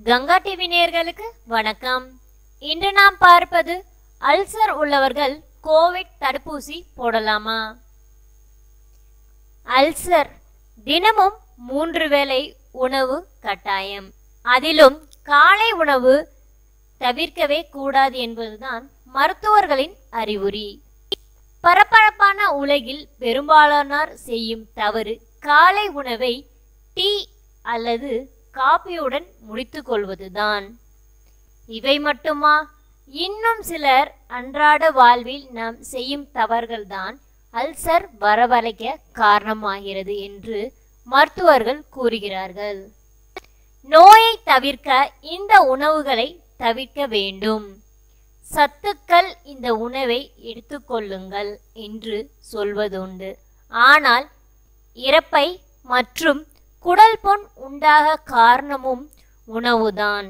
Ganga TV நேயர்களுக்கு வணக்கம் இன்று நாம் பார்ப்பது அல்சர் உள்ளவர்கள் கோவிட் தடுப்பூசி போடலாமா அல்சர் தினமும் மூன்று வேளை உணவு கட்டாயம் அதிலும் காலை உணவு தவிர்க்கவே கூடாது என்பதுதான் மருத்துவர்களின் அறிவுரி பரபரப்பான உலகில் பெரும்பாலானோர் செய்யும் தவறு காலை உணவை டீ அல்லது காபியுடன் முடித்துக் கொள்வதுதான் இவை மட்டுமா இன்னும் சிலர் அன்றாட வாழ்வில் நாம் செய்யும் தவறுகள்தான் அல்சர் வரவழைக்க காரணமாகிறது என்று மருத்துவர்கள் கூறுகிறார்கள் நோயை தவிர்க்க இந்த உணவுகளை தவிர்க்க வேண்டும் சத்துக்கள் இந்த உணவை எடுத்துக்கொள்ளுங்கள் என்று சொல்வதுண்டு ஆனால் இறப்பை மற்றும் குடல் புண் உண்டாக காரணமும் உணவுதான்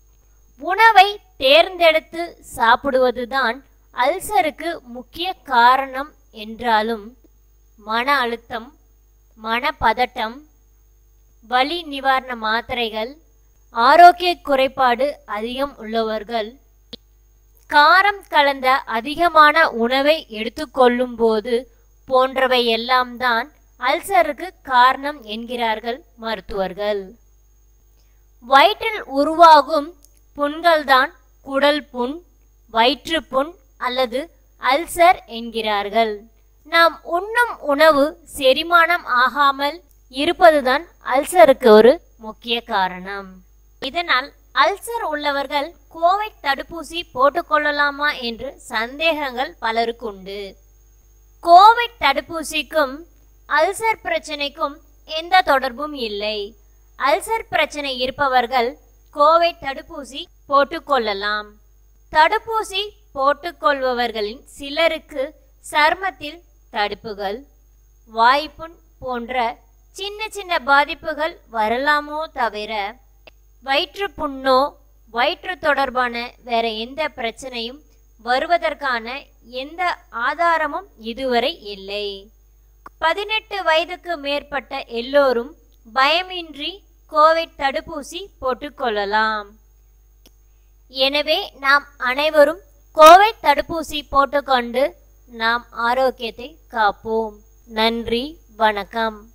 உணவை தேர்ந்தெடுத்து சாப்பிடுவதுதான் அல்சருக்கு முக்கிய காரணம் என்றாலும் மன அழுத்தம் மனப்பதட்டம் வலி நிவாரண மாத்திரைகள் ஆரோக்கிய குறைபாடு அதிகம் உள்ளவர்கள் காரம் கலந்த அதிகமான உணவை எடுத்துக்கொள்ளும் போது போன்றவை எல்லாம் தான் அல்சருக்கு காரணம் என்கிறார்கள் மருத்துவர்கள் வயிற்றில் உருவாகும் புண்கள்தான் குடல் புண் வயிற்றுப்புண் அல்லது அல்சர் என்கிறார்கள் நாம் உண்ணும் உணவு செரிமானம் ஆகாமல் இருப்பதுதான் அல்சருக்கு ஒரு முக்கிய காரணம் இதனால் அல்சர் உள்ளவர்கள் கோவிட் தடுப்பூசி போட்டுக்கொள்ளலாமா என்று சந்தேகங்கள் பலருக்கு உண்டு கோவிட் தடுப்பூசிக்கும் அல்சர் பிரச்சனைக்கும் எந்த தொடர்பும் இல்லை அல்சர் பிரச்சனை இருப்பவர்கள் கோவிட் தடுப்பூசி போட்டுக்கொள்ளலாம் தடுப்பூசி போட்டுக்கொள்பவர்களின் சிலருக்கு சர்மத்தில் தடுப்புகள் வாய்ப்புண் போன்ற சின்ன சின்ன பாதிப்புகள் வரலாமோ தவிர வயிற்றுப்புண்ணோ வயிற்று தொடர்பான வேற எந்த பிரச்சனையும் வருவதற்கான எந்த ஆதாரமும் இதுவரை இல்லை பதினெட்டு வயதுக்கு மேற்பட்ட எல்லோரும் பயமின்றி கோவிட் தடுப்பூசி போட்டுக்கொள்ளலாம் எனவே நாம் அனைவரும் கோவிட் தடுப்பூசி போட்டுக்கொண்டு நாம் ஆரோக்கியத்தை காப்போம் நன்றி வணக்கம்